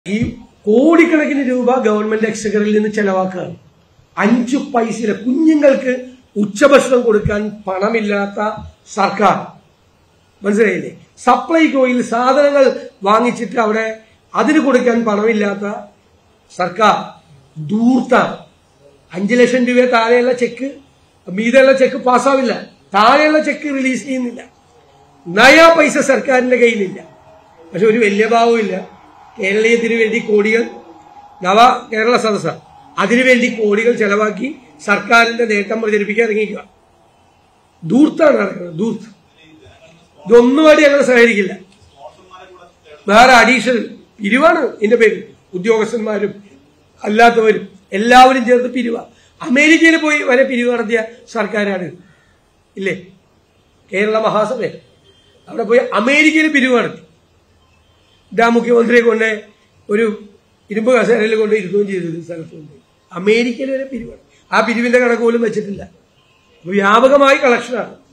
ഈ കോടിക്കണക്കിന് രൂപ ഗവൺമെന്റ് എക്സക്കറിൽ നിന്ന് ചെലവാക്കുകയാണ് അഞ്ചു പൈസയിലെ കുഞ്ഞുങ്ങൾക്ക് ഉച്ചഭക്ഷണം കൊടുക്കാൻ പണമില്ലാത്ത സർക്കാർ മനസ്സിലായില്ലേ സപ്ലൈകോയിൽ സാധനങ്ങൾ വാങ്ങിച്ചിട്ട് അവിടെ അതിന് കൊടുക്കാൻ പണമില്ലാത്ത സർക്കാർ ദൂർത്താണ് അഞ്ചു ലക്ഷം രൂപ താഴെയുള്ള ചെക്ക് മീതെയുള്ള ചെക്ക് പാസ്സാവില്ല താഴെയുള്ള ചെക്ക് റിലീസ് ചെയ്യുന്നില്ല നയാ പൈസ സർക്കാരിന്റെ കയ്യിലില്ല പക്ഷെ ഒരു വലിയ ഭാവമില്ല കേരളീയത്തിന് വേണ്ടി കോടികൾ നവ കേരള സദസ്സ അതിനുവേണ്ടി കോടികൾ ചെലവാക്കി സർക്കാരിന്റെ നേട്ടം പ്രചരിപ്പിക്കാൻ ഇറങ്ങിക്കുക ദൂർത്താണ് നടക്കുന്നത് ദൂർത്ത് ഇതൊന്നുമായിട്ട് ഞങ്ങൾ സഹകരിക്കില്ല വേറെ അഡീഷണൽ പിരിവാണ് ഇതിന്റെ പേര് ഉദ്യോഗസ്ഥന്മാരും അല്ലാത്തവരും എല്ലാവരും ചേർത്ത് പിരിവ അമേരിക്കയിൽ പോയി വരെ പിരിവ് നടത്തിയ സർക്കാരാണ് ഇല്ലേ കേരള മഹാസഭ അവിടെ പോയി അമേരിക്കയിൽ പിരിവ് നടത്തി ഇതാ മുഖ്യമന്ത്രിയെ കൊണ്ട് ഒരു ഇരുമ്പ് കസേരയിൽ കൊണ്ട് ഇരുത്തുകയും ചെയ്തത് സ്ഥലത്ത് കൊണ്ട് അമേരിക്കയിൽ വരെ പിരിവാണ് ആ പിരിവിന്റെ കണക്ക് പോലും വെച്ചിട്ടില്ല വ്യാപകമായി കളക്ഷനാണ്